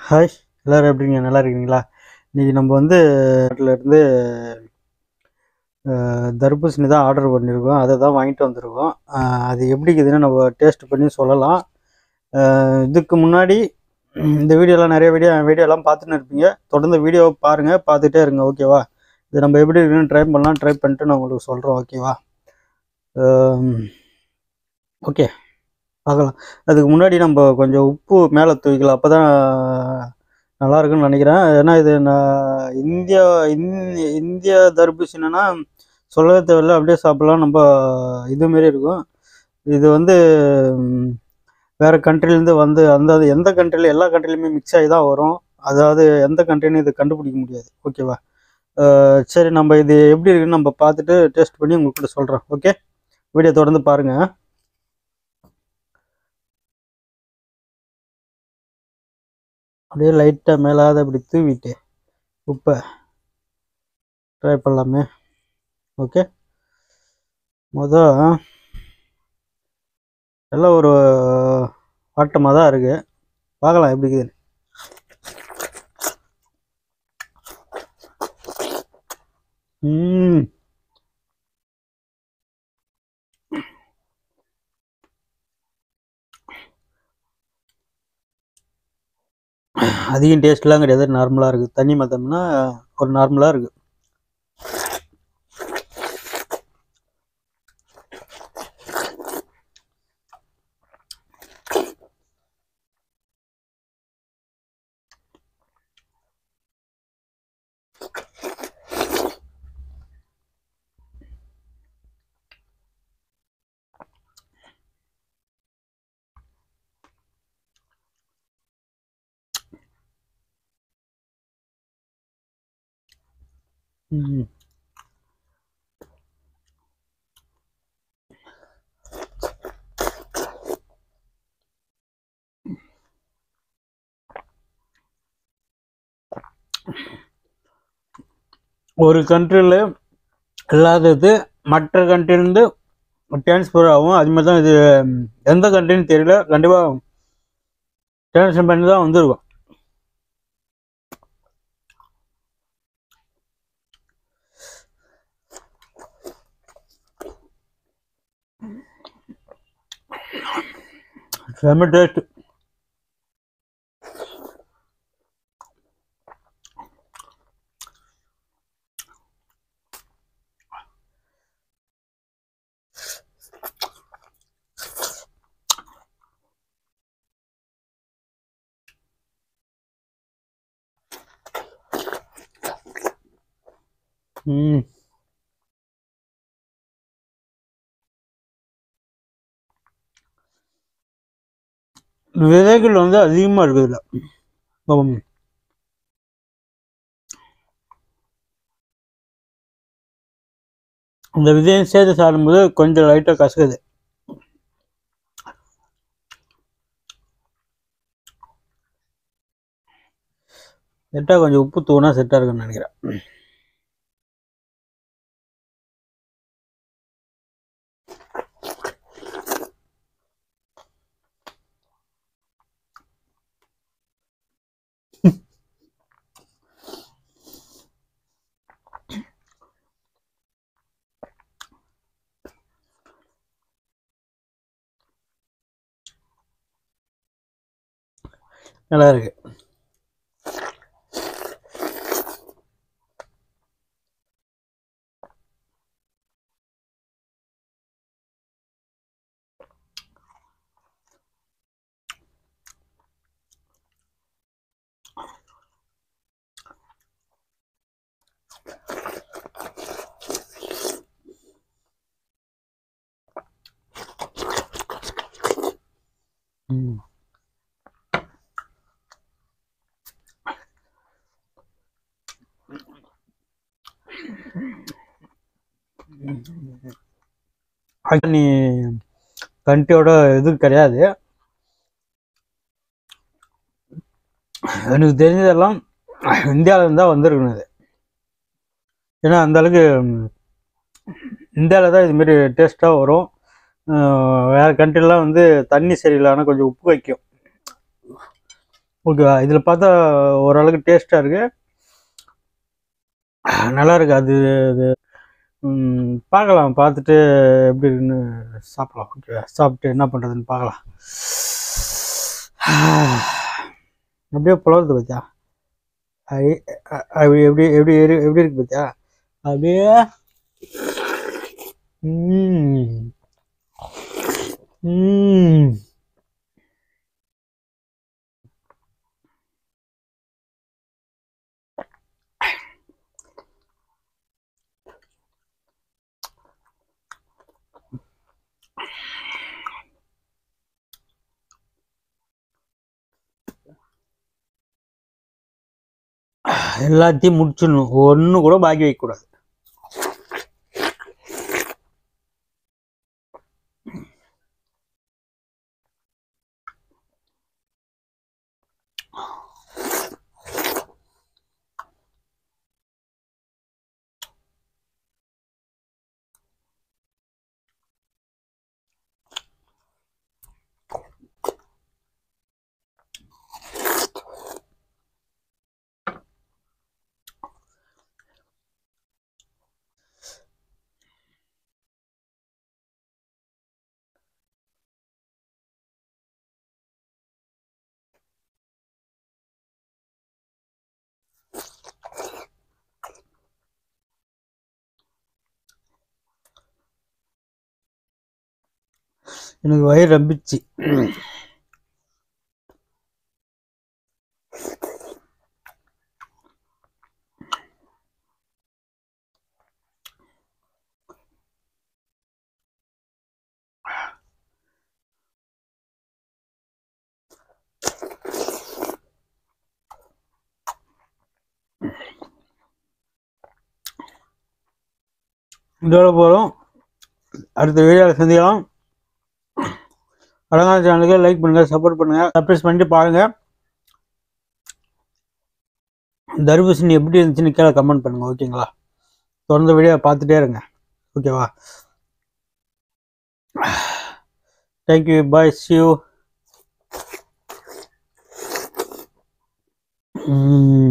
Hi எல்லோரும் எப்படிங்க நல்லா இருக்கீங்களா இன்றைக்கி நம்ம வந்து நாட்டுல இருந்து அஹ், தர்பூசணி தான் ஆர்டர் பண்ணியிருக்கோம் அதை தான் வாங்கிட்டு வந்திருக்கோம் அஹ், அது எப்படி இருக்குதுன்னு நம்ம டேஸ்ட் பண்ணி சொல்லலாம் அஹ், இதுக்கு முன்னாடி இந்த வீடியோலாம் நிறைய வீடியோ வீடியோலாம் பார்த்துன்னு இருப்பீங்க தொடர்ந்து வீடியோ பாருங்கள் பார்த்துட்டே இருங்க ஓகேவா இது நம்ம எப்படி இருக்குன்னு ட்ரை பண்ணலாம் ட்ரை பண்ணிட்டு நான் உங்களுக்கு சொல்கிறோம் ஓகேவா ஓகே பார்க்கலாம் அதுக்கு முன்னாடி நம்ம கொஞ்சம் உப்பு மேலே தூவிக்கலாம் அப்போ தான் நல்லா இருக்குன்னு நினைக்கிறேன் ஏன்னா இது நான் இந்தியா இந்- இந்திய தர்பூசணினா சொல்லவே தேவையில்ல அப்படியே சாப்பிடலாம் நம்ம இதுமாரி இருக்கும் இது வந்து ம், வேற கண்ட்ரிலேருந்து வந்து அந்த அது எந்த கண்ட்ரியில் எல்லா கண்ட்ரிலையுமே மிக்ஸ் ஆகி தான் வரும் அதாவது எந்த கண்ட்ரின்னு இது கண்டுபிடிக்க முடியாது ஓகேவா அஹ், சரி நம்ம இது எப்படி இருக்குன்னு நம்ம பார்த்துட்டு டேஸ்ட் பண்ணி உங்கள்கிட்ட சொல்கிறோம் ஓகே வீடியோ தொடர்ந்து பாருங்கள் அப்படியே லைட்டாக மேலாத அப்படி தூவிட்டு உப்பை ட்ரை பண்ணலாமே ஓகே முத எல்லாம் ஒரு ஆட்டமாக தான் இருக்குது பார்க்கலாம் எப்படி இருக்குதுன்னு ம் அதிகம் டேஸ்ட்லாம் கிடையாது நார்மலாக இருக்குது தண்ணி மத்தம்னா ஒரு நார்மலாக இருக்குது ம் ஒரு கண்ட்ரியில் இல்லாதது மற்ற கண்ட்ரிலேருந்து டிரான்ஸ்ஃபர் ஆகும் அது மாதிரி தான் இது எந்த கண்ட்ரின்னு தெரியல கண்டிப்பாக டிரான்ஸ்ஃபர் பண்ணி தான் வந்திருக்கும் செம்ம டேஸ்ட் ம் விதைகள் வந்து அதிகமாக இருக்குது இதில் ஆமாம். இந்த விதையும் சேர்த்து சாப்பிடும்போது கொஞ்சம் லைட்டாக கசக்குது செட்டாக கொஞ்சம் உப்பு தூணா செட்டாக இருக்குன்னு நினைக்கிறேன் நல்லா இருக்கு ம் நீ கண்ட்ரியோட இது கிடையாது எனக்கு தெரிஞ்சதெல்லாம் இந்தியாவிலேருந்து தான் வந்திருக்கணும் இது ஏன்னா அந்த அளவுக்கு இந்தியாவில் தான் இதுமாரி டேஸ்ட்டாக வரும் அஹ் வேற கண்ட்ரிலாம் வந்து தண்ணி சரியில்லை ஆனால் கொஞ்சம் உப்பு வைக்கும் ஓகேவா இதில் பார்த்தா ஓரளவுக்கு டேஸ்ட்டாக இருக்கு நல்லா இருக்கு அது அது ம், பார்க்கலாம் பார்த்துட்டு எப்படி இருக்குன்னு சாப்பிடலாம் ஓகே சாப்பிட்டு என்ன பண்ணுறதுன்னு பார்க்கலாம் அப்படியே புலவுறது பார்த்தியா ஐ- அ- அப்படி எப்படி எப்படி இரு- எப்படி இருக்கு பார்த்தியா அப்படியே ம். ம். எல்லாத்தையும் முடிச்சிடணும் ஒன்று கூட பாக்கி வைக்கக்கூடாது எனக்கு வயிறு ரம்பிச்சு இதோட போகிறோம் அடுத்த வீடியோவில் சந்திக்கலாம் அழகான சேனலுக்கு லைக் பண்ணுங்கள் சப்போர்ட் பண்ணுங்கள் சப்ஸ்கிரைப் பண்ணிட்டு பாருங்கள் தர்பூசணி எப்படி இருந்துச்சுன்னு கீழே கமெண்ட் பண்ணுங்கள் ஓகேங்களா தொடர்ந்து வீடியோ பார்த்துட்டே இருங்க ஓகேவா தேங்க்யூ பாய் சி யூ